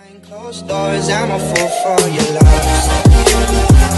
Behind closed doors, I'm a fool for your love.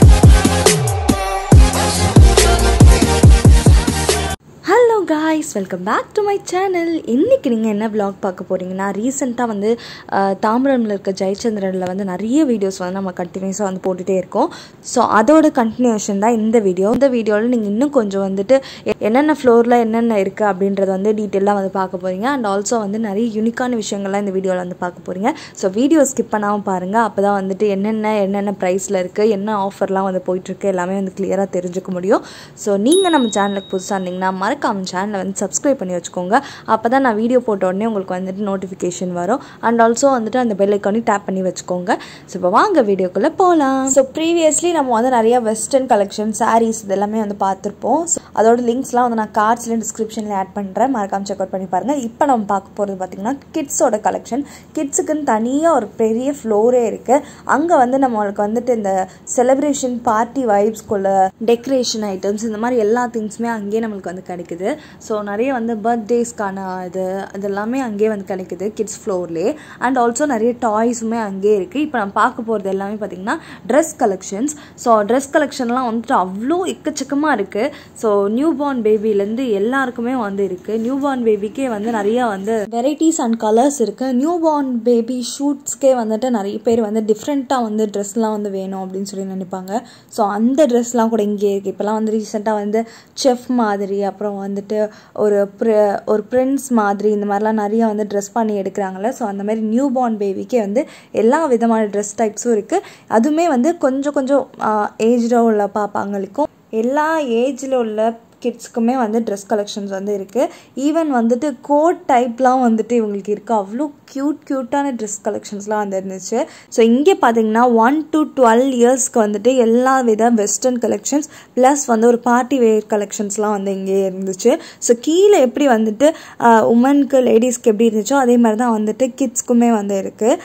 Hello guys welcome back to my channel இன்றைக்கி நீங்கள் என்ன vlog பார்க்க போகிறீங்கன்னா ரீசெண்டாக வந்து அஹ், தாம்பரமில் இருக்க ஜெயச்சந்திரனில் வந்து நிறைய வீடியோஸ் வந்து நம்ம கண்டினியூஸாக வந்து போட்டுகிட்டே இருக்கோம் ஸோ அதோட கண்டினியூஷன் தான் இந்த வீடியோ இந்த வீடியோவில் நீங்கள் இன்னும் கொஞ்சம் வந்துட்டு எ- என்னென்ன ஃப்ளோரில் என்னென்ன இருக்குது அப்படின்றத வந்து டீட்டெயிலாக வந்து பார்க்க போகிறீங்க அண்ட் ஆல்சோ வந்து நிறைய யூனிக்கான விஷயங்கள்லாம் இந்த வீடியோவில் வந்து பார்க்க போகிறீங்க ஸோ வீடியோ ஸ்கிப் பண்ணாமல் பாருங்கள் அப்போ தான் வந்துட்டு என்னென்ன என்னென்ன ப்ரைஸில் இருக்குது என்ன ஆஃபர்லாம் வந்து போயிட்டுருக்கு எல்லாமே வந்து கிளியராக தெரிஞ்சுக்க முடியும் ஸோ நீங்கள் நம்ம சேனலுக்கு புதுசாக இருந்தீங்கன்னா மறக்காம சேனலை வந்து சப்ஸ்கிரைப் பண்ணி வச்சுக்கோங்க அப்போ தான் நான் வீடியோ போட்ட உடனே உங்களுக்கு வந்துட்டு நோட்டிஃபிகேஷன் வரும் அண்ட் ஆல்சோ வந்துட்டு அந்த பெல் ஐக்கானையும் டேப் பண்ணி வச்சுக்கோங்க ஸோ இப்போ வாங்க வீடியோக்குள்ளே போகலாம் ஸோ ப்ரீவியஸ்லி நம்ம வந்து நிறைய வெஸ்டர்ன் கலெக்ஷன் சாரீஸ் இதெல்லாமே வந்து பார்த்துருப்போம் So, அதோட லிங்க்ஸ்லாம் வந்து நான் கார்ட்ஸ்லேயும் டிஸ்கிரிப்ஷனில் ஆட் பண்ணுறேன் மறக்காம செக் அவுட் பண்ணி பாருங்கள் இப்போ நம்ம பார்க்க போகிறது பார்த்திங்கன்னா கிட்ஸோட கலெக்ஷன் கிட்ஸுக்குன்னு தனியாக ஒரு பெரிய ஃப்ளோரே இருக்குது அங்கே வந்து நம்மளுக்கு வந்துட்டு இந்த செலிப்ரேஷன் பார்ட்டி வைப்ஸ்குள்ள டெக்கரேஷன் ஐட்டம்ஸ் இந்த மாதிரி எல்லா திங்ஸுமே அங்கேயே நம்மளுக்கு வந்து கிடைக்குது ஸோ நிறைய வந்து பர்த்டேஸ்க்கான இது இதெல்லாமே அங்கேயே வந்து கிடைக்குது கிட்ஸ் ஃப்ளோர்லேயே அண்ட் ஆல்சோ நிறைய டாய்ஸுமே அங்கேயே இருக்குது இப்போ நம்ம பார்க்க போகிறது எல்லாமே பார்த்திங்கன்னா ட்ரெஸ் கலெக்ஷன்ஸ் ஸோ ட்ரெஸ் கலெக்ஷன்லாம் வந்துட்டு அவ்வளோ எக்கச்சக்கமாக இருக்குது ஸோ நியூ பார்ன் பேபிலேருந்து எல்லாருக்குமே வந்து இருக்குது நியூ பார்ன் பேபிக்கே வந்து நிறைய வந்து வெரைட்டிஸ் அண்ட் கலர்ஸ் இருக்குது நியூ பார்ன் பேபி ஷூட்ஸ்க்கே வந்துட்டு நிறைய பேர் வந்து டிஃப்ரெண்ட்டாக வந்து ட்ரெஸ்லாம் வந்து வேணும் அப்படின்னு சொல்லி நினைப்பாங்க ஸோ அந்த ட்ரெஸ்லாம் கூட இங்கே இருக்குது இப்போலாம் வந்து ரீசெண்டாக வந்து செஃப் மாதிரி அப்புறம் வந்துட்டு ஒரு ப்ர ஒரு பிரின்ஸ் மாதிரி இந்த மாதிரிலாம் நிறைய வந்து ட்ரெஸ் பண்ணி எடுக்கிறாங்கல்ல ஸோ அந்த மாதிரி நியூ பார்ன் பேபிக்கே வந்து எல்லா விதமான ட்ரெஸ் டைப்ஸும் இருக்குது அதுவுமே வந்து கொஞ்சம் கொஞ்சம் ஏஜ்டாக உள்ள பாப்பாங்களுக்கும் எல்லா ஏஜில் உள்ள கிட்ஸ்க்குமே வந்து ட்ரெஸ் கலெக்ஷன்ஸ் வந்து இருக்குது ஈவன் வந்துட்டு கோட் டைப்லாம் வந்துட்டு இவங்களுக்கு இருக்குது அவ்வளோ க்யூட் க்யூட்டான ட்ரெஸ் கலெக்ஷன்ஸ்லாம் வந்து இருந்துச்சு ஸோ இங்கே பார்த்தீங்கன்னா ஒன் டு டுவெல் இயர்ஸ்க்கு வந்துட்டு எல்லா வித வெஸ்டர்ன் கலெக்ஷன்ஸ் ப்ளஸ் வந்து ஒரு பார்ட்டி வேர் கலெக்ஷன்ஸ்லாம் வந்து இங்கே இருந்துச்சு ஸோ கீழே எப்படி வந்துட்டு உமனுக்கு லேடிஸ்க்கு எப்படி இருந்துச்சோ அதே மாதிரி தான் வந்துட்டு கிட்ஸ்க்குமே வந்து இருக்குது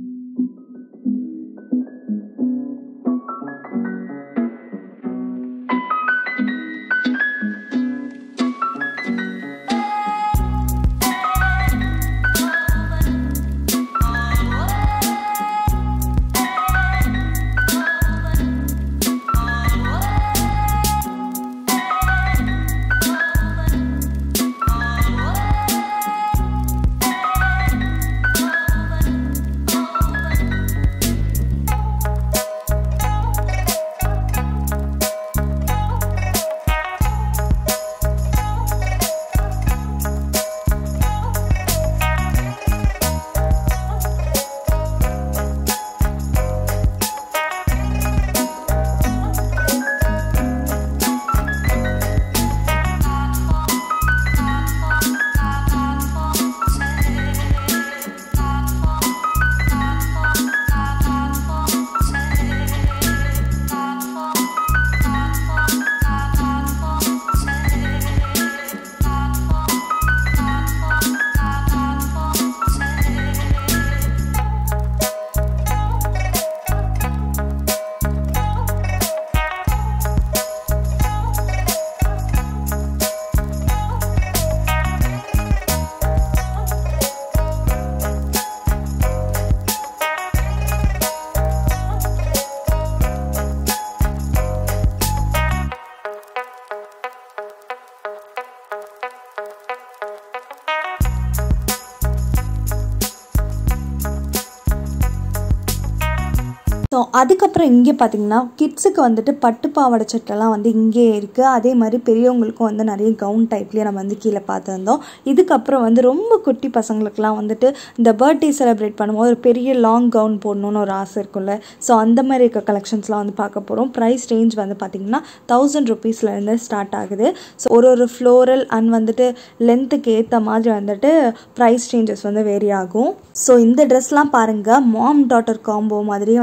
ஸோ அதுக்கப்புறம் இங்கே பார்த்தீங்கன்னா கிட்ஸுக்கு வந்துட்டு பட்டு பாவாடை சட்டெல்லாம் வந்து இங்கே இருக்குது அதே மாதிரி பெரியவங்களுக்கும் வந்து நிறைய கவுன் டைப்லேயே நம்ம வந்து கீழே பார்த்துருந்தோம் இதுக்கப்புறம் வந்து ரொம்ப குட்டி பசங்களுக்குலாம் வந்துட்டு இந்த பர்த்டே செலிப்ரேட் பண்ணும்போது ஒரு பெரிய லாங் கவுன் போடணுன்னு ஒரு ஆசை இருக்கும்ல ஸோ அந்த மாதிரி இருக்க கலெக்ஷன்ஸ்லாம் வந்து பார்க்க போகிறோம் ப்ரைஸ் ரேஞ்ச் வந்து பார்த்திங்கன்னா தௌசண்ட் ருபீஸ்லேருந்து ஸ்டார்ட் ஆகுது ஸோ ஒரு ஒரு ஃப்ளோரல் அண்ட் வந்துட்டு லென்த்துக்கு ஏற்ற மாதிரி வந்துட்டு ப்ரைஸ் சேஞ்சஸ் வந்து வேரி ஆகும் ஸோ இந்த ட்ரெஸ்லாம் பாருங்கள் மாம் டாட்டர் காம்போ மாதிரியே வந்து செம்மையாக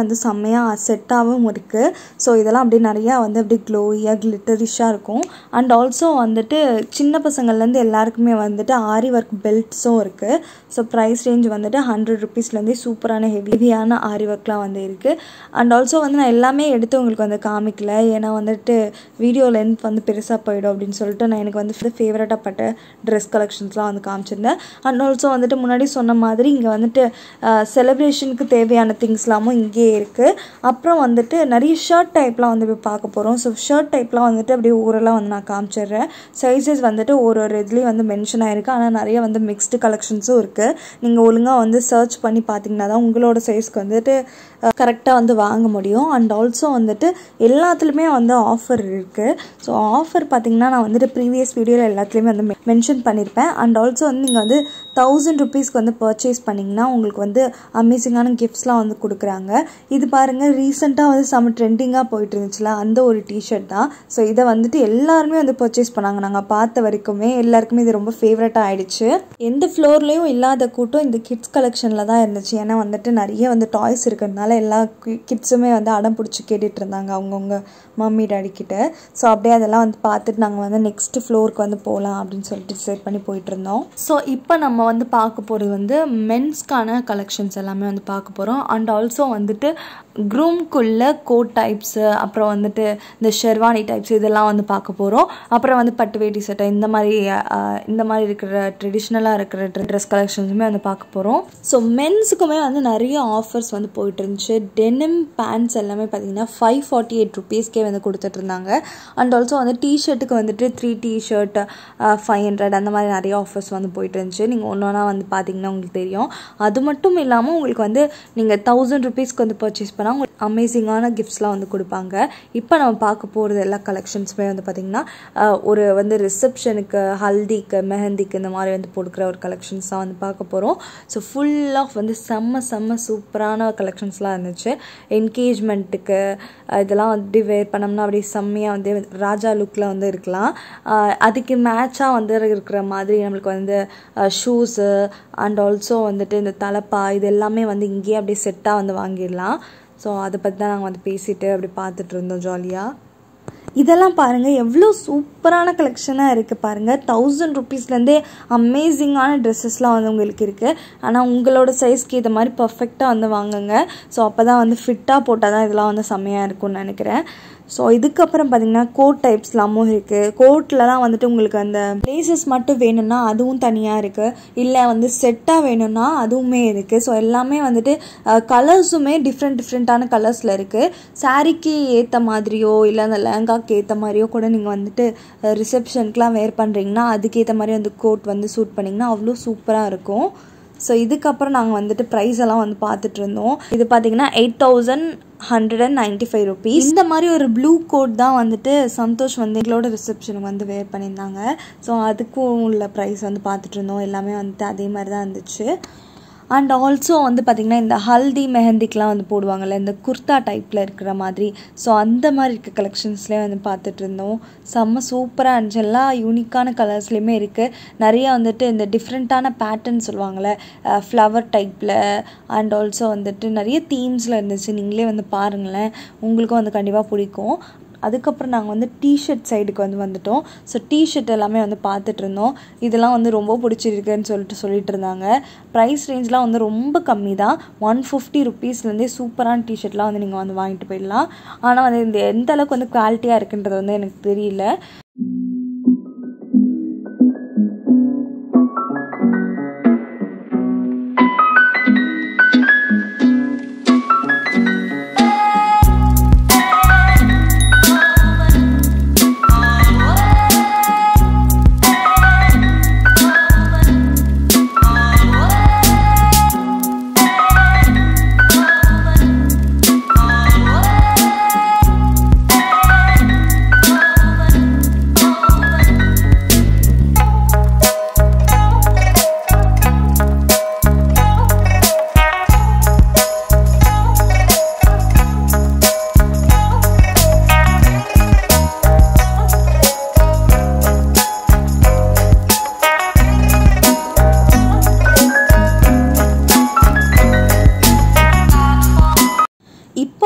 செம்மையாக செட்டாகவும் இருக்குது ஸோ இதெல்லாம் அப்படியே நிறையா வந்து அப்படியே க்ளோயியாக கிளிட்டரிஷாக இருக்கும் அண்ட் ஆல்சோ வந்துட்டு சின்ன பசங்கள்லேருந்து எல்லாருக்குமே வந்துட்டு ஆரி ஒர்க் பெல்ட்ஸும் இருக்குது ஸோ ப்ரைஸ் ரேஞ்ச் வந்துட்டு ஹண்ட்ரட் ருபீஸ்லேருந்தே சூப்பரான ஹெவியான ஆரி ஒர்க்லாம் வந்து இருக்குது அண்ட் ஆல்சோ வந்து நான் எல்லாமே எடுத்து உங்களுக்கு வந்து காமிக்கல ஏன்னா வந்துட்டு வீடியோ லென்த் வந்து பெருசாக போயிடும் அப்படின்னு சொல்லிட்டு நான் எனக்கு வந்து ஃபேவரட்டாக பட்ட ட்ரெஸ் கலெக்ஷன்ஸ்லாம் வந்து காமிச்சிருந்தேன் அண்ட் ஆல்சோ வந்துட்டு முன்னாடி சொன்ன மாதிரி இங்கே வந்துட்டு செலிப்ரேஷனுக்கு தேவையான திங்ஸ்லாமும் இங்கேயே இருக்குது அப்புறம் வந்துட்டு நிறைய ஷர்ட் டைப்லாம் வந்து போய் பார்க்க போகிறோம் ஸோ ஷர்ட் டைப்லாம் வந்துட்டு அப்படியே ஊரெல்லாம் வந்து நான் காமிச்சிடுறேன் சைஸஸ் வந்துட்டு ஒரு ஒரு இதுலேயும் வந்து மென்ஷன் ஆகிருக்கு ஆனால் நிறைய வந்து மிக்ஸ்டு கலெக்ஷன்ஸும் இருக்குது நீங்கள் ஒழுங்காக வந்து சர்ச் பண்ணி பார்த்தீங்கன்னா தான் உங்களோட சைஸ்க்கு வந்துட்டு கரெக்டாக வந்து வாங்க முடியும் அண்ட் ஆல்சோ வந்துட்டு எல்லாத்துலேயுமே வந்து ஆஃபர் இருக்குது ஸோ ஆஃபர் பார்த்தீங்கன்னா நான் வந்துட்டு ப்ரீவியஸ் வீடியோவில் எல்லாத்துலேயுமே வந்து மென்ஷன் பண்ணியிருப்பேன் அண்ட் ஆல்சோ வந்து நீங்கள் வந்து தௌசண்ட் ருபீஸ்க்கு வந்து பர்ச்சேஸ் பண்ணிங்கன்னா உங்களுக்கு வந்து அமேசிங்கான கிஃப்ட்ஸ்லாம் வந்து கொடுக்குறாங்க இது பாருங்கள் ரீசெண்டாக வந்து செம்ம ட்ரெண்டிங்காக போயிட்டு இருந்துச்சுல அந்த ஒரு டிஷர்ட் தான் ஸோ இதை வந்துட்டு எல்லாருமே வந்து பர்ச்சேஸ் பண்ணாங்க நாங்கள் பார்த்த வரைக்குமே எல்லாருக்குமே இது ரொம்ப ஃபேவரட்டாக ஆயிடுச்சு எந்த ஃப்ளோர்லேயும் இல்லாத கூட்டம் இந்த கிட்ஸ் கலெக்ஷனில் தான் இருந்துச்சு ஏன்னா வந்துட்டு நிறைய வந்து டாய்ஸ் இருக்கிறதுனால எல்லா கிட்ஸுமே வந்து அடம் பிடிச்சி கேட்டுட்டு இருந்தாங்க அவங்கவுங்க மம்மி டாடி கிட்ட ஸோ அப்படியே அதெல்லாம் வந்து பார்த்துட்டு நாங்கள் வந்து நெக்ஸ்ட் ஃப்ளோருக்கு வந்து போகலாம் அப்படின்னு சொல்லிட்டு டிசைட் பண்ணி போயிட்டு இருந்தோம் ஸோ இப்போ நம்ம வந்து பார்க்க போகிறது வந்து மென்ஸ்க்கான கலெக்ஷன்ஸ் எல்லாமே வந்து பார்க்க போகிறோம் அண்ட் ஆல்சோ வந்துட்டு க்ரூம்குள்ள கோட் டைப்ஸு அப்புறம் வந்துட்டு இந்த ஷெர்வானி டைப்ஸ் இதெல்லாம் வந்து பார்க்க போகிறோம் அப்புறம் வந்து பட்டு வேட்டி சட்டை இந்த மாதிரி இந்த மாதிரி இருக்கிற ட்ரெடிஷ்னலாக இருக்கிற ட்ரெஸ் கலெக்ஷன்ஸுமே வந்து பார்க்க போகிறோம் ஸோ மென்ஸுக்குமே வந்து நிறைய ஆஃபர்ஸ் வந்து போயிட்டு இருந்துச்சு டெனிம் பேண்ட்ஸ் எல்லாமே பார்த்தீங்கன்னா ஃபைவ் ஃபார்ட்டி எயிட் ருபீஸ்க்கே வந்து கொடுத்துட்டு இருந்தாங்க அண்ட் ஆல்சோ வந்து டிஷர்ட்டுக்கு வந்துட்டு த்ரீ டிஷர்ட் ஃபைவ் ஹண்ட்ரட் அந்த மாதிரி நிறைய ஆஃபர்ஸ் வந்து போயிட்டு இருந்துச்சு நீங்கள் ஒன்று ஒன்றா வந்து பார்த்தீங்கன்னா உங்களுக்கு தெரியும் அது மட்டும் இல்லாமல் உங்களுக்கு வந்து நீங்கள் தௌசண்ட் ருபீஸ்க்கு வந்து பர்ச்சேஸ் பண்ணால் உங்களுக்கு அமேசிங்கான கிஃப்ட்ஸ்லாம் வந்து கொடுப்பாங்க இப்போ நம்ம பார்க்க போகிறது எல்லா கலெக்ஷன்ஸுமே வந்து பார்த்திங்கன்னா ஒரு வந்து ரிசப்ஷனுக்கு ஹல்திக்கு மெஹந்திக்கு இந்த மாதிரி வந்து கொடுக்குற ஒரு கலெக்ஷன்ஸ் தான் வந்து பார்க்க போகிறோம் ஸோ ஃபுல் ஆஃப் வந்து செம்ம செம்ம சூப்பரான கலெக்ஷன்ஸ்லாம் இருந்துச்சு என்கேஜ்மெண்ட்டுக்கு இதெல்லாம் வந்து வேர் பண்ணோம்னா அப்படியே செம்மையாக வந்து ராஜா லுக்கில் வந்து இருக்கலாம் அதுக்கு மேட்சாக வந்து இருக்கிற மாதிரி நம்மளுக்கு வந்து ஷூஸு அண்ட் ஆல்சோ வந்துட்டு இந்த தலைப்பா இது எல்லாமே வந்து இங்கேயே அப்படியே செட்டாக வந்து வாங்கிடலாம் ஸோ அதை பற்றி தான் நாங்கள் வந்து பேசிட்டு அப்படி பார்த்துட்டு இருந்தோம் ஜாலியாக இதெல்லாம் பாருங்கள் எவ்வளோ சூப்பரான கலெக்ஷனாக இருக்குது பாருங்கள் தௌசண்ட் ருபீஸ்லேருந்தே அமேசிங்கான ட்ரெஸ்ஸஸ்லாம் வந்து உங்களுக்கு இருக்குது ஆனால் உங்களோட சைஸ்க்கு இது மாதிரி பர்ஃபெக்டாக வந்து வாங்குங்க ஸோ அப்போ தான் வந்து ஃபிட்டாக போட்டால் தான் இதெல்லாம் வந்து செம்மையாக இருக்கும்னு நினைக்கிறேன் ஸோ இதுக்கப்புறம் பார்த்தீங்கன்னா கோட் டைப்ஸ்லாமும் இருக்குது கோட்லலாம் வந்துட்டு உங்களுக்கு அந்த ப்ளேசஸ் மட்டும் வேணும்னா அதுவும் தனியாக இருக்குது இல்லை வந்து செட்டாக வேணும்னா அதுவுமே இருக்குது ஸோ எல்லாமே வந்துட்டு கலர்ஸுமே டிஃப்ரெண்ட் டிஃப்ரெண்ட்டான கலர்ஸில் இருக்குது சாரீக்கு ஏற்ற மாதிரியோ இல்லை அந்த லெஹங்காக்கு ஏற்ற மாதிரியோ கூட நீங்கள் வந்துட்டு ரிசப்ஷனுக்குலாம் வேர் பண்ணுறீங்கன்னா அதுக்கேற்ற மாதிரி வந்து கோட் வந்து சூட் பண்ணிங்கன்னா அவ்வளோ சூப்பராக இருக்கும் ஸோ இதுக்கப்புறம் நாங்கள் வந்துட்டு ப்ரைஸ் எல்லாம் வந்து பார்த்துட்டு இருந்தோம் இது பார்த்தீங்கன்னா eight thousand hundred and ninety five rupees இந்த மாதிரி ஒரு ப்ளூ கோட் தான் வந்துட்டு சந்தோஷ் வந்து எங்களோட ரிசப்ஷனுக்கு வந்து வேர் பண்ணியிருந்தாங்க ஸோ அதுக்கும் உள்ள ப்ரைஸ் வந்து பார்த்துட்டு இருந்தோம் எல்லாமே வந்துட்டு அதே மாதிரி தான் இருந்துச்சு அண்ட் ஆல்சோ வந்து பார்த்திங்கன்னா இந்த ஹல்தி மெஹந்திக்கெலாம் வந்து போடுவாங்கள்ல இந்த குர்தா டைப்பில் இருக்கிற மாதிரி ஸோ அந்த மாதிரி இருக்க கலெக்ஷன்ஸ்லேயே வந்து பார்த்துட்டு இருந்தோம் செம்ம சூப்பராக இருந்துச்சு எல்லா யூனிக்கான கலர்ஸ்லேயுமே இருக்குது நிறைய வந்துட்டு இந்த டிஃப்ரெண்ட்டான பேட்டர்ன் சொல்லுவாங்கள்ல ஃப்ளவர் டைப்பில் அண்ட் ஆல்சோ வந்துட்டு நிறைய தீம்ஸில் இருந்துச்சு நீங்களே வந்து பாருங்களேன் உங்களுக்கும் வந்து கண்டிப்பாக பிடிக்கும் அதுக்கப்புறம் நாங்கள் வந்து டிஷர்ட் சைடுக்கு வந்து வந்துட்டோம் ஸோ டிஷர்ட் எல்லாமே வந்து பார்த்துட்டு இருந்தோம் இதெல்லாம் வந்து ரொம்ப பிடிச்சிருக்குன்னு சொல்லிட்டு சொல்லிட்டு இருந்தாங்க ப்ரைஸ் ரேஞ்ச்லாம் வந்து ரொம்ப கம்மி தான் ஒன் ஃபிஃப்டி ருபீஸ்லேருந்தே சூப்பரான டிஷர்ட்லாம் வந்து நீங்கள் வந்து வாங்கிட்டு போயிடலாம் ஆனால் வந்து இந்த எந்த அளவுக்கு வந்து குவாலிட்டியாக இருக்குன்றது வந்து எனக்கு தெரியல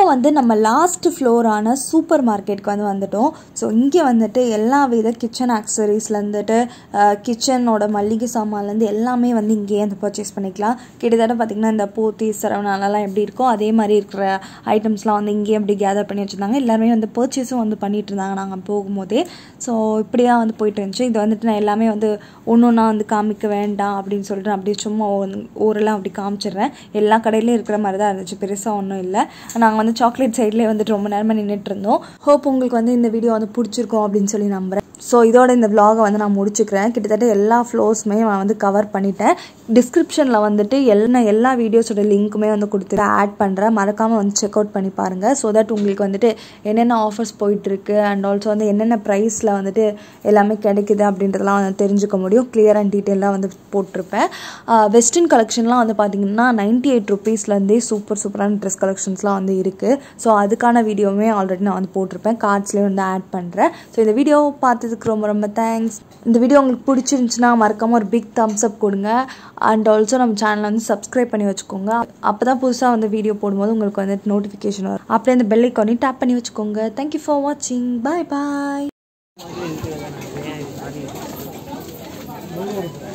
வந்து நம்ம லாஸ்ட் ஃப்ளோரான சூப்பர் மார்க்கெட்டுக்கு வந்து வந்துட்டோம் ஸோ இங்கே வந்துட்டு எல்லா வித கிச்சன் ஆக்சசரிஸ்லேருந்துட்டு கிச்சனோட மல்லிகை சாமான்லேருந்து எல்லாமே வந்து இங்கேயே வந்து பர்ச்சேஸ் பண்ணிக்கலாம் கிட்டத்தட்ட பார்த்திங்கன்னா இந்த போத்தி சரவணாலெல்லாம் எப்படி இருக்கோ அதே மாதிரி இருக்கிற ஐட்டம்ஸ்லாம் வந்து இங்கேயே அப்படி கேதர் பண்ணி வச்சுருந்தாங்க எல்லாருமே வந்து பர்ச்சேஸும் வந்து பண்ணிட்டு இருந்தாங்க நாங்கள் போகும்போதே ஸோ இப்படி தான் வந்து போயிட்டு இருந்துச்சு இது வந்துட்டு நான் எல்லாமே வந்து ஒன்று ஒன்றா வந்து காமிக்க வேண்டாம் அப்படின்னு சொல்லிட்டு நான் அப்படியே சும்மா ஊரெல்லாம் அப்படி காமிச்சிடுறேன் எல்லா கடையிலையும் இருக்கிற மாதிரி தான் இருந்துச்சு பெருசாக ஒன்றும் இல்லை நாங்கள் வந்து சாக்லேட் சைட்லேயே வந்துட்டு ரொம்ப நேரமாக நின்றுட்டு இருந்தோம் ஹோப் உங்களுக்கு வந்து இந்த வீடியோ வந்து பிடிச்சிருக்கோம் அப்படின்னு சொல்லி நம்புகிறேன் ஸோ இதோட இந்த vlog-அ வந்து நான் முடிச்சுக்கிறேன் கிட்டத்தட்ட எல்லா ஃப்ளோர்ஸுமே நான் வந்து கவர் பண்ணிட்டேன் டிஸ்கிரிப்ஷனில் வந்துட்டு எல்லா எல்லா வீடியோஸோட லிங்க்குமே வந்து கொடுத்து ஆட் பண்ணுறேன் மறக்காமல் வந்து செக் அவுட் பண்ணி பாருங்கள் ஸோ தட் உங்களுக்கு வந்துட்டு என்னென்ன ஆஃபர்ஸ் போயிட்டுருக்கு அண்ட் ஆல்சோ வந்து என்னென்ன ப்ரைஸில் வந்துட்டு எல்லாமே கிடைக்குது அப்படின்றதெல்லாம் வந்து தெரிஞ்சுக்க முடியும் கிளியர் அண்ட் டீட்டெயிலாக வந்து போட்டிருப்பேன் வெஸ்டர்ன் கலெக்ஷன்லாம் வந்து பார்த்திங்கன்னா நைன்ட்டி எயிட் ருபீஸ்லேருந்தே சூப்பர் சூப்பரான ட்ரெஸ் கலெக்ஷன்ஸ்லாம் வந்து இருக்குது ஸோ அதுக்கான வீடியோவுமே ஆல்ரெடி நான் வந்து போட்டிருப்பேன் கார்ட்ஸ்லேயே வந்து ஆட் பண்ணுறேன் ஸோ இந்த வீடியோ பார்த்ததுக்கு ரொம்ப ரொம்ப தேங்க்ஸ் இந்த வீடியோ உங்களுக்கு பிடிச்சிருந்துச்சுன்னா மறக்காமல் ஒரு பிக் தம்ஸ் அப் கொடுங்க அண்ட் ஆல்சோ நம்ம சேனலை வந்து சப்ஸ்கிரைப் பண்ணி வச்சுக்கோங்க அப்போ தான் புதுசாக வந்து வீடியோ போடும்போது உங்களுக்கு வந்து நோட்டிஃபிகேஷன் வரும் அப்படியே அந்த பெல் ஐக்கானி டேப் பண்ணி வச்சுக்கோங்க தேங்க்யூ ஃபார் வாட்சிங் பாய் பாய்